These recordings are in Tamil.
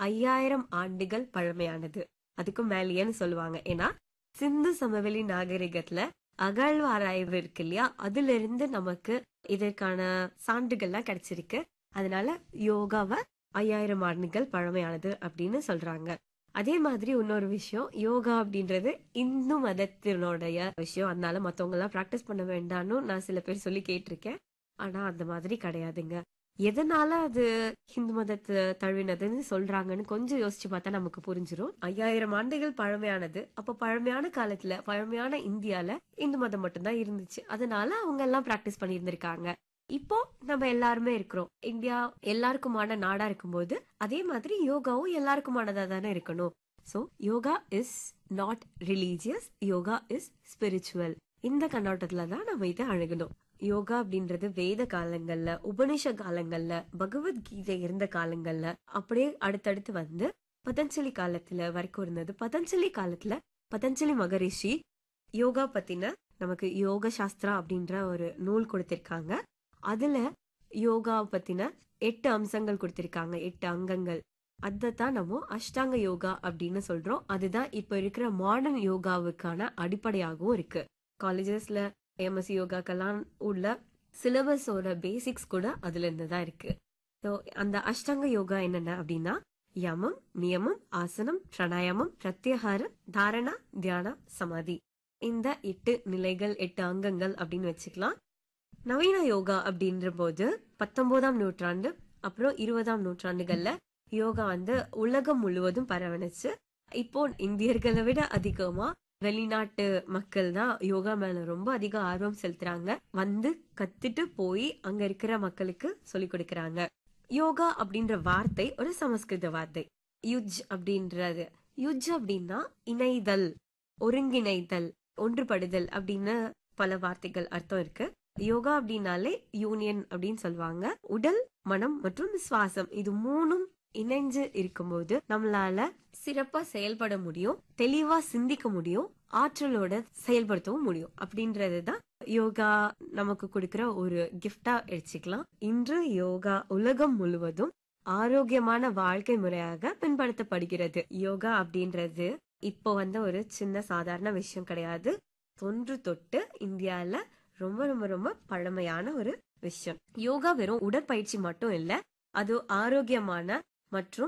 ஐயாயிரம் ஆண்டுகள் பழமையானது அதுக்கும் மேலேன்னு சொல்லுவாங்க ஏன்னா சிந்து சமவெளி நாகரிகத்துல அகழ்வாராய்வு இருக்கு இல்லையா அதுல இருந்து நமக்கு இதற்கான சான்றுகள்லாம் கிடைச்சிருக்கு அதனால யோகாவை ஐயாயிரம் ஆண்டுகள் பழமையானது அப்படின்னு சொல்றாங்க அதே மாதிரி இன்னொரு விஷயம் யோகா அப்படின்றது இந்து மதத்தினுடைய விஷயம் அதனால மத்தவங்க எல்லாம் பிராக்டிஸ் பண்ண வேண்டாம்னு நான் சில பேர் சொல்லி கேட்டிருக்கேன் ஆனா அந்த மாதிரி கிடையாதுங்க எதனால அது ஹிந்து மதத்தை தழுவினதுன்னு சொல்றாங்கன்னு கொஞ்சம் யோசிச்சு பார்த்தா நமக்கு புரிஞ்சிரும் ஐயாயிரம் ஆண்டுகள் பழமையானது அப்ப பழமையான காலத்துல பழமையான இந்தியால இந்து மதம் மட்டும்தான் இருந்துச்சு அதனால அவங்க எல்லாம் பிராக்டிஸ் பண்ணி இருந்திருக்காங்க இப்போ நம்ம எல்லாருமே இருக்கிறோம் இந்தியா எல்லாருக்குமான நாடா இருக்கும்போது அதே மாதிரி யோகாவும் எல்லாருக்குமானதா தானே இருக்கணும் so yoga is not religious yoga is spiritual இந்த கண்ணோட்டத்துல தான் நம்ம இதை அணுகணும் யோகா அப்படின்றது வேத காலங்கள்ல உபனிஷ காலங்கள்ல பகவத்கீதை இருந்த காலங்கள்ல அப்படியே அடுத்தடுத்து வந்து பதஞ்சலி காலத்துல வரைக்கும் இருந்தது பதஞ்சலி காலத்துல பதஞ்சலி மகரிஷி யோகா பத்தின நமக்கு யோக சாஸ்திரா அப்படின்ற ஒரு நூல் கொடுத்திருக்காங்க அதுல யோகா பத்தின எட்டு அம்சங்கள் கொடுத்திருக்காங்க எட்டு அங்கங்கள் அதைத்தான் நம்ம அஷ்டாங்க யோகா அப்படின்னு சொல்றோம் அதுதான் இப்ப இருக்கிற மாடர்ன் யோகாவுக்கான அடிப்படையாகவும் இருக்கு காலேஜஸ்ல எம்எஸ்சி யோகாக்கெல்லாம் உள்ள சிலபஸோட பேசிக்ஸ் கூட அதுல இருந்து தான் இருக்கு ஸோ அந்த அஷ்டாங்க யோகா என்னென்ன அப்படின்னா யமம் நியமம் ஆசனம் பிராணாயாமம் பிரத்யாகாரம் தாரணா தியான சமாதி இந்த எட்டு நிலைகள் எட்டு அங்கங்கள் அப்படின்னு வச்சுக்கலாம் நவீன யோகா அப்படின்ற போது பத்தொன்பதாம் நூற்றாண்டு அப்புறம் இருபதாம் நூற்றாண்டுகள்ல யோகா வந்து உலகம் முழுவதும் பரவணுச்சு இப்போ இந்தியர்களை விட அதிகமா வெளிநாட்டு மக்கள் தான் யோகா மேல ரொம்ப அதிக ஆர்வம் செலுத்துறாங்க வந்து கத்துட்டு போய் அங்க இருக்கிற மக்களுக்கு சொல்லி கொடுக்கறாங்க யோகா அப்படின்ற வார்த்தை ஒரு சமஸ்கிருத வார்த்தை யுஜ் அப்படின்றது யுஜ் அப்படின்னா இணைதல் ஒருங்கிணைதல் ஒன்றுபடுதல் அப்படின்னு பல வார்த்தைகள் அர்த்தம் இருக்கு யோகா அப்படின்னாலே யூனியன் அப்படின்னு சொல்லுவாங்க உடல் மனம் மற்றும் சுவாசம் இது மூணும் இணைஞ்சு இருக்கும்போது நம்மளால சிறப்பா செயல்பட முடியும் தெளிவா சிந்திக்க முடியும் ஆற்றலோட செயல்படுத்தவும் முடியும் அப்படின்றதுதான் யோகா நமக்கு கொடுக்கிற ஒரு கிஃப்டா எடுத்துக்கலாம் இன்று யோகா உலகம் முழுவதும் ஆரோக்கியமான வாழ்க்கை முறையாக பின்படுத்தப்படுகிறது யோகா அப்படின்றது இப்போ வந்த ஒரு சின்ன சாதாரண விஷயம் கிடையாது தொன்று தொட்டு இந்தியால ரொம்ப ரொம்ப ரொம்ப பழமையான ஒரு விஷயம் யோகா வெறும் உடற்பயிற்சி மட்டும் இல்ல அது ஆரோக்கியமான மற்றும்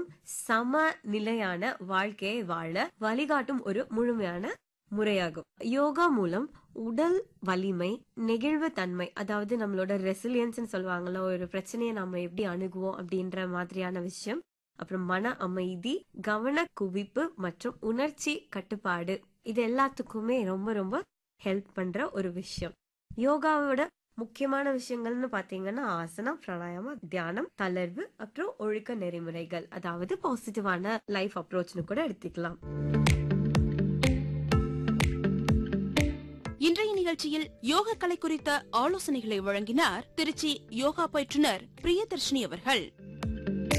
சமநிலையான வாழ்க்கையை வாழ வழிகாட்டும் ஒரு முழுமையான முறையாகும் யோகா மூலம் உடல் வலிமை நெகிழ்வு தன்மை அதாவது நம்மளோட ரெசிலியன்ஸ் சொல்லுவாங்கல்ல ஒரு பிரச்சனையை நாம எப்படி அணுகுவோம் அப்படின்ற மாதிரியான விஷயம் அப்புறம் மன அமைதி கவன குவிப்பு மற்றும் உணர்ச்சி கட்டுப்பாடு இது எல்லாத்துக்குமே ரொம்ப ரொம்ப ஹெல்ப் பண்ற ஒரு விஷயம் யோகாவோட முக்கியமான விஷயங்கள்னு பாத்தீங்கன்னா ஆசனம் பிராணாயாமம் தியானம் தளர்வு அப்புறம் ஒழுக்க நெறிமுறைகள் அதாவது பாசிட்டிவான லைஃப் அப்ரோச்னு கூட எடுத்துக்கலாம் இன்றைய நிகழ்ச்சியில் யோக கலை குறித்த ஆலோசனைகளை வழங்கினார் திருச்சி யோகா பயிற்றுனர் பிரியதர்ஷினி அவர்கள்